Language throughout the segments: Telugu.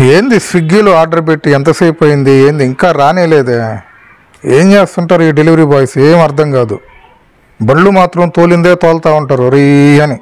ఏంది స్విగ్గీలో ఆర్డర్ పెట్టి ఎంతసేపు అయింది ఏంది ఇంకా రానేలేదే ఏం చేస్తుంటారు ఈ డెలివరీ బాయ్స్ ఏం అర్థం కాదు బళ్ళు మాత్రం తోలిందే తోలుతా ఉంటారు రీ అని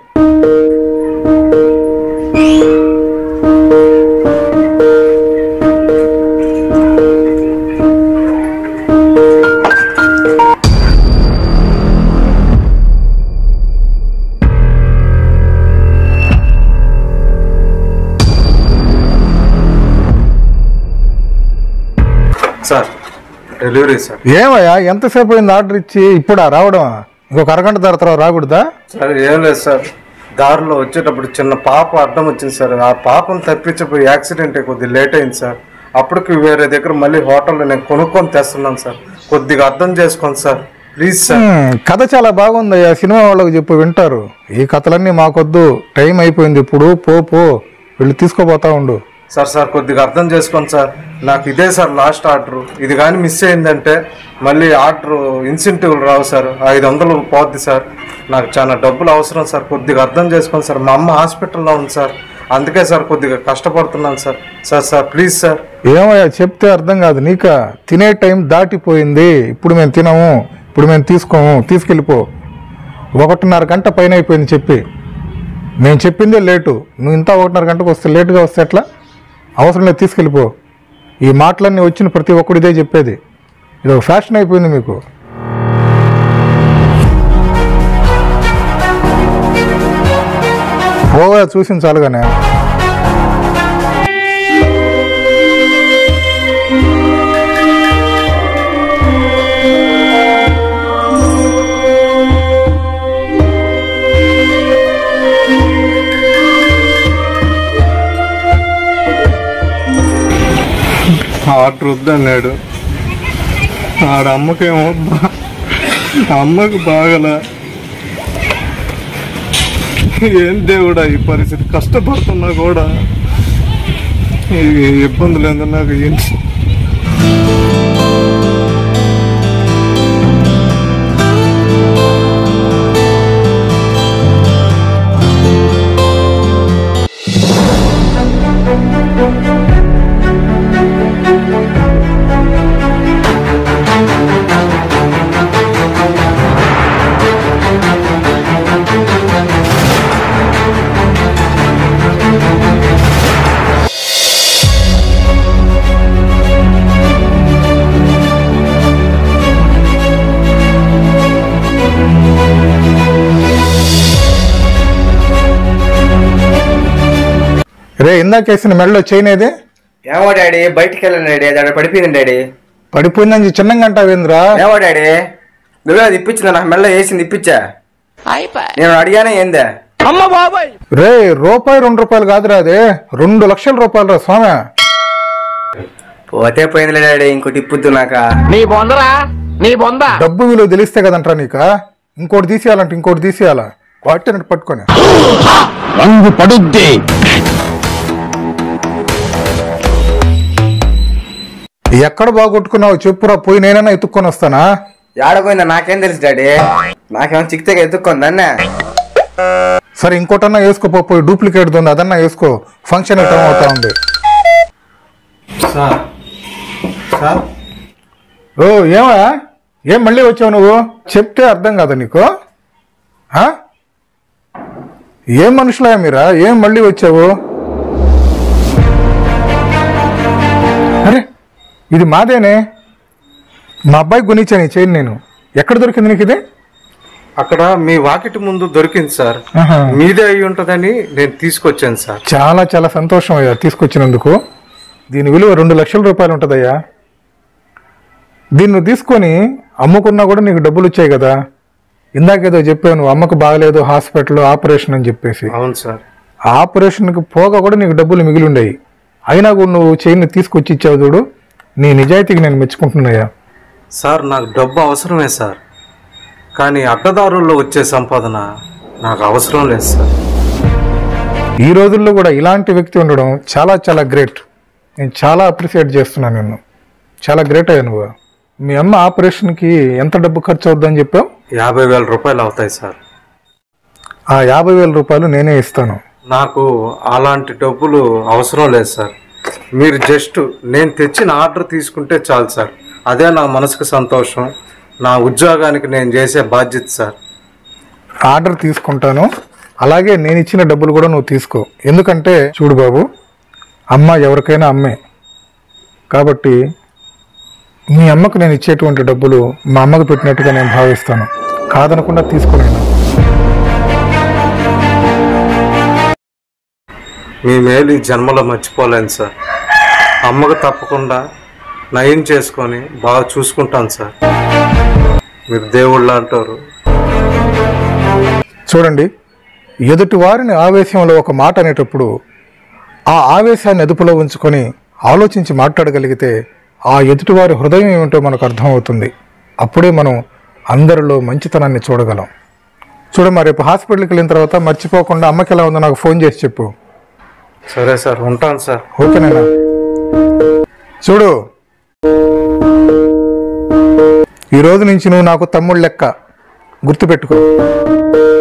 సార్ డెలివరీ సార్ ఏమయ్యా ఎంతసేపు అయింది ఆర్డర్ ఇచ్చి ఇప్పుడా రావడం ఇంకొక అరగంట తర్వాత రాకూడదా సార్ ఏం లేదు సార్ దారిలో వచ్చేటప్పుడు చిన్న పాప అడ్డం వచ్చింది సార్ ఆ పాపను తప్పించిపోయి యాక్సిడెంట్ అయ్యి కొద్దిగా లేట్ అయింది సార్ అప్పటికి వేరే దగ్గర మళ్ళీ హోటల్లో నేను కొనుక్కొని తెస్తున్నాను సార్ కొద్దిగా అర్థం చేసుకోండి సార్ ప్లీజ్ సార్ హ్మ్, కథ చాలా బాగుందయ్యా సినిమా వాళ్ళకి చెప్పి వింటారు ఈ కథలన్నీ మాకొద్దు టైం అయిపోయింది ఇప్పుడు పో పో వెళ్ళి తీసుకోపోతా ఉండు సార్ సార్ కొద్దిగా అర్థం చేసుకోండి సార్ నాకు ఇదే సార్ లాస్ట్ ఆర్డర్ ఇది కానీ మిస్ అయిందంటే మళ్ళీ ఆర్డర్ ఇన్సెంటివ్లు రావు సార్ ఐదు వందలు పోద్ది సార్ నాకు చాలా డబ్బులు అవసరం సార్ కొద్దిగా అర్థం చేసుకోండి సార్ మా అమ్మ హాస్పిటల్లో ఉంది సార్ అందుకే సార్ కొద్దిగా కష్టపడుతున్నాను sir sir sir please sir ఏమయ్యా చెప్తే అర్థం కాదు నీక తినే టైం దాటిపోయింది ఇప్పుడు మేము తినము ఇప్పుడు మేము తీసుకోము తీసుకెళ్ళిపో ఒకటిన్నర గంట పైన అయిపోయింది చెప్పి నేను చెప్పిందే లేటు నువ్వు ఇంత ఒకటిన్నర గంటకు వస్తే లేటుగా వస్తే ఎట్లా అవసరం లేదు తీసుకెళ్ళిపో ఈ మాటలన్నీ వచ్చిన ప్రతి ఒక్కడు ఇదే చెప్పేది ఇది ఒక ఫ్యాషన్ అయిపోయింది మీకు పోగా చూసింది చాలుగానే ఆర్డర్ వద్దన్నాడు ఆడ అమ్మకేమో బా- అమ్మకు బాగల ఏం దేవుడా ఈ పరిస్థితి కష్టపడుతున్నా కూడా ఈ ఇబ్బందులు ఏందో నాకు ఏంటి రే ఇందాకేసిన మెడలో చైన్ ఏది ఏమో డాడీ బయటికి వెళ్ళండి డాడీ అది ఆడ పడిపోయింది డాడీ పడిపోయిందని చిన్నంగా అంటావేంద్రా ఏమో డాడీ నువ్వే అది ఇప్పించిందా నాకు మెల్ల వేసింది ఇప్పించా నేను అడిగానే ఏందే రే రూపాయి రెండు రూపాయలు కాదురా అదే రెండు లక్షల రూపాయలు రా స్వామి పోతే పోయిందిలే డాడీ ఇంకోటి ఇప్పుద్దు నాక డబ్బు విలువ తెలిస్తే కదంట్రా నీక ఇంకోటి తీసేయాలంటే ఇంకోటి తీసేయాలా కొట్టినట్టు పట్టుకొని రంగు పడుద్ది ఎక్కడ బాగొట్టుకున్నావు చెప్పురా పోయి నేనైనా ఎత్తుక్కొని వస్తానా ఏడపోయిందా నాకేం తెలుసు డాడీ నాకేమో చిక్తే ఎత్తుక్కుంది అన్నే సరే ఇంకోటన్నా వేసుకోపో పోయి డూప్లికేట్ ఉంది అదన్నా వేసుకో ఫంక్షన్ టైం అవుతా ఉంది సార్ సార్ ఓ ఏమా ఏం మళ్ళీ వచ్చావు నువ్వు చెప్తే అర్థం కాదా నీకు ఆ? ఏం మనుషులా మీరా ఏం మళ్ళీ వచ్చావు అరే ఇది మాదేనే మా అబ్బాయి కొనిచ్చాను ఈ చైన్ నేను ఎక్కడ దొరికింది నీకు ఇది అక్కడ మీ వాకిటి ముందు దొరికింది సార్ ఆహా. మీదే అయి ఉంటుందని నేను తీసుకొచ్చాను సార్ చాలా చాలా సంతోషం అయ్యా తీసుకొచ్చినందుకు దీని విలువ రెండు లక్షల రూపాయలు ఉంటుందయ్యా దీన్ని నువ్వు తీసుకొని అమ్ముకున్నా కూడా నీకు డబ్బులు వచ్చాయి కదా ఇందాకేదో చెప్పాను అమ్మకు బాగలేదు హాస్పిటల్ ఆపరేషన్ అని చెప్పేసి అవును సార్ ఆ ఆపరేషన్కి పోగా కూడా నీకు డబ్బులు మిగిలి ఉండయి అయినా కూడా నువ్వు చైన్ తీసుకొచ్చి ఇచ్చావు చూడు నీ నిజాయితీకి నేను మెచ్చుకుంటున్నాయా సార్ నాకు డబ్బు అవసరమే సార్ కానీ అడ్డదారుల్లో వచ్చే సంపాదన నాకు అవసరం లేదు సార్ ఈ రోజుల్లో కూడా ఇలాంటి వ్యక్తి ఉండడం చాలా చాలా గ్రేట్ నేను చాలా అప్రిషియేట్ చేస్తున్నాను నిన్ను చాలా గ్రేట్ అయ్యా నువ్వు మీ అమ్మ ఆపరేషన్కి ఎంత డబ్బు ఖర్చు అవుద్దని చెప్పావు యాభై వేల రూపాయలు అవుతాయి సార్ ఆ యాభై వేల రూపాయలు నేనే ఇస్తాను నాకు అలాంటి డబ్బులు అవసరం లేదు సార్ మీరు జస్ట్ నేను తెచ్చిన ఆర్డర్ తీసుకుంటే చాలు సార్ అదే నా మనసుకు సంతోషం నా ఉద్యోగానికి నేను చేసే బాధ్యత సార్ ఆర్డర్ తీసుకుంటాను అలాగే నేను ఇచ్చిన డబ్బులు కూడా నువ్వు తీసుకో ఎందుకంటే చూడు బాబు అమ్మ ఎవరికైనా అమ్మే కాబట్టి మీ అమ్మకు నేను ఇచ్చేటువంటి డబ్బులు మా అమ్మకు పెట్టినట్టుగా నేను భావిస్తాను కాదనకుండా తీసుకోలేను మీ మేలు ఈ జన్మలో మర్చిపోలేను సార్ అమ్మకు తప్పకుండా నయం చేసుకొని బాగా చూసుకుంటాను సార్ మీరు దేవుళ్ళు అంటారు చూడండి ఎదుటి వారిని ఆవేశంలో ఒక మాట అనేటప్పుడు ఆ ఆవేశాన్ని అదుపులో ఉంచుకొని ఆలోచించి మాట్లాడగలిగితే ఆ ఎదుటివారి హృదయం ఏమిటో మనకు అర్థమవుతుంది అప్పుడే మనం అందరిలో మంచితనాన్ని చూడగలం చూడమ్మా రేపు హాస్పిటల్కి వెళ్ళిన తర్వాత మర్చిపోకుండా అమ్మకి ఎలా ఉందో నాకు ఫోన్ చేసి చెప్పు సరే సార్ ఉంటాను సార్ ఓకేనా చూడు ఈ రోజు నుంచి నువ్వు నాకు తమ్ముడు లెక్క గుర్తుపెట్టుకో